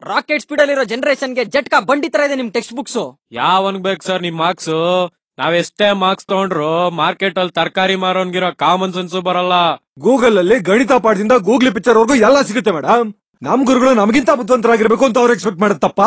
rocket speed ಅಲ್ಲಿರೋ generation ಗೆ ಜಟ್ಕಾ ಬಂಡಿ ತರ ಇದೆ ನಿಮ್ ಟೆಕ್ಸ್ಟ್ ಬುಕ್ಸ್ ಯಾವನ್ ಬೇಕು ಸರ್ ನಿಮ್ ಮಾರ್ಕ್ಸ್ ನಾವ್ ಎಷ್ಟೇ ಮಾರ್ಕ್ಸ್ ತಗೊಂಡ್ರು ಮಾರ್ಕೆಟ್ ಅಲ್ಲಿ ತರಕಾರಿ ಮಾರೋನ್ಗಿರೋ ಕಾಮನ್ ಸೆನ್ಸು ಬರಲ್ಲ ಗೂಗಲ್ ಅಲ್ಲಿ ಗಣಿತ ಪಾಠದಿಂದ ಗೂಗ್ಲಿ ಪಿಕ್ಚರ್ ವರ್ಗು ಎಲ್ಲ ಸಿಗುತ್ತೆ ಮೇಡಮ್ ನಮ್ ಗುರುಗಳು ನಮಗಿಂತ ಬುದ್ಧಿವಂತರಾಗಿರ್ಬೇಕು ಅಂತ ಅವ್ರು ಎಕ್ಸ್ಪೆಕ್ಟ್ ಮಾಡತ್ತಪ್ಪ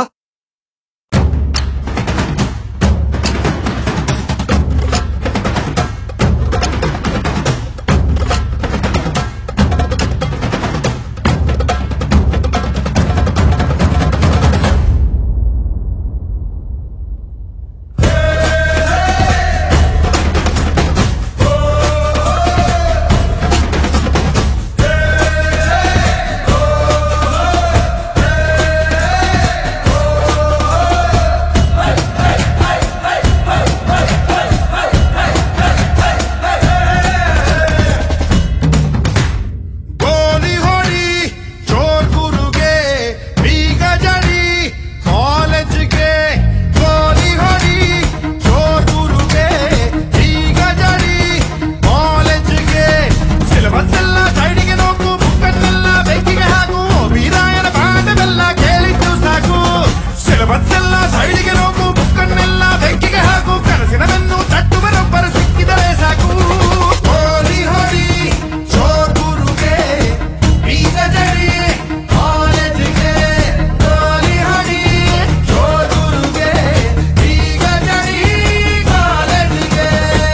ಗೋಲಿ ಹೊಡಿ ಜೋರ್ ಗುರುಗೆ ಬೀಗ ಜಡಿ ಕಾಲೇಜ್ಗೆ ಗೋಲಿ ಹೊಡಿ ಜೋರ್ ಗುರುಗೆ ಬೀಗ ಜಡಿ ಕಾಲೇಜ್ಗೆ ಸಿಲೆಬಸ್ ಎಲ್ಲ ಸೈಡಿಗೆ ನೋಕು ಬುಕ್ಕನ್ನೆಲ್ಲ ಬೆಂಕಿಗೆ ಹಾಕು ವೀರಾಯನ ಪಾಠವೆಲ್ಲ ಕೇಳಿದ್ದು ಸಾಕು ಸಿಲೆಬಸ್ ಎಲ್ಲ ಸೈಡಿಗೆ ನೋಕು ಬುಕ್ಕನ್ನೆಲ್ಲ ಬೆಂಕಿಗೆ ಹಾಕು ಕನಸಿನ ಬೆನ್ನು ತಟ್ಟುವರೊಬ್ಬರು ಸಿಕ್ಕಿದರೆ ಸಾಕು ಗೋಲಿ ಹೊಡಿ ಜೋರ್ ಗುರುಗೆ ಬೀಗ ಜಡಿ ಕಾಲೇಜಿಗೆ ಗೋಲಿ ಹೊಡಿ ಜೋರ್ ಗುರುಗೆ ಬೀಗ ಜಡಿ ಕಾಲೇಜಿಗೆ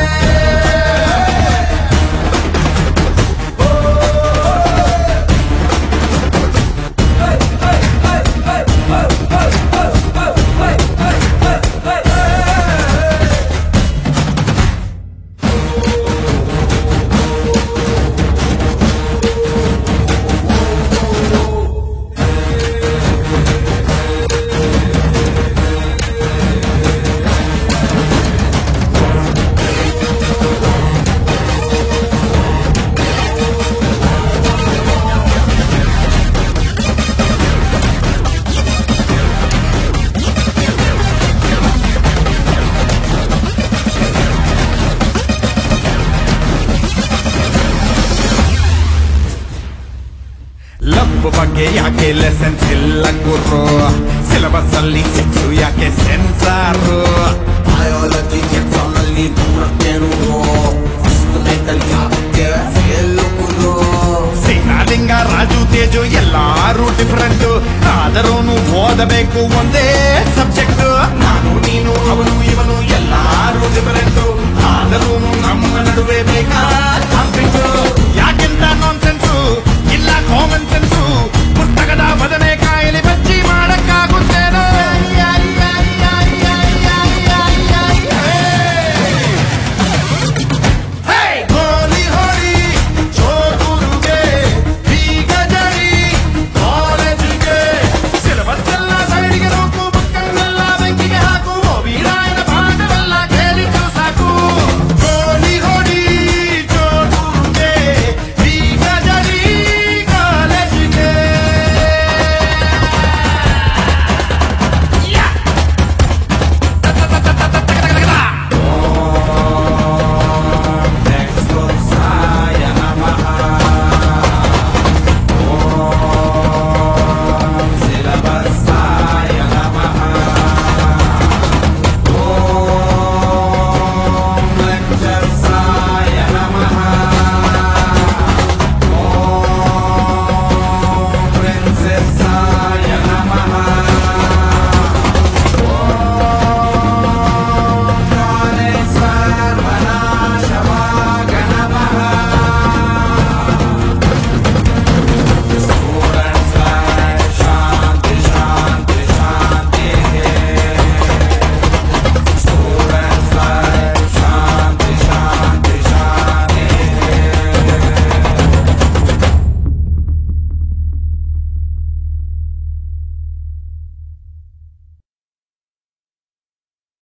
ಲವ್ ಬಗ್ಗೆ ಯಾಕೆ ಲೆಸನ್ಸ್ ಇಲ್ಲ ಗುರು ಸಿಲೆಬಸ್ ಅಲ್ಲಿ ಸಿಕ್ಸು ಯಾಕೆ ಸೆನ್ಸಾರು ಬಯಾಲಜಿ ಎಕ್ಸಾಮ್ನಲ್ಲಿ ದೂರಕ್ಕೇನು ಫಸ್ಟ್ ಮೆಂಟಲ್ ಯಾಕೆ ಫೇಲ್ ಗುರು ಸಿಂಗಾಲಿಂಗ ರಾಜು ತೇಜು ಎಲ್ಲಾರು ಡಿಫರೆಂಟ್ ಆದರೂ ಓದಬೇಕು ಒಂದೇ ಸಬ್ಜೆಕ್ಟ್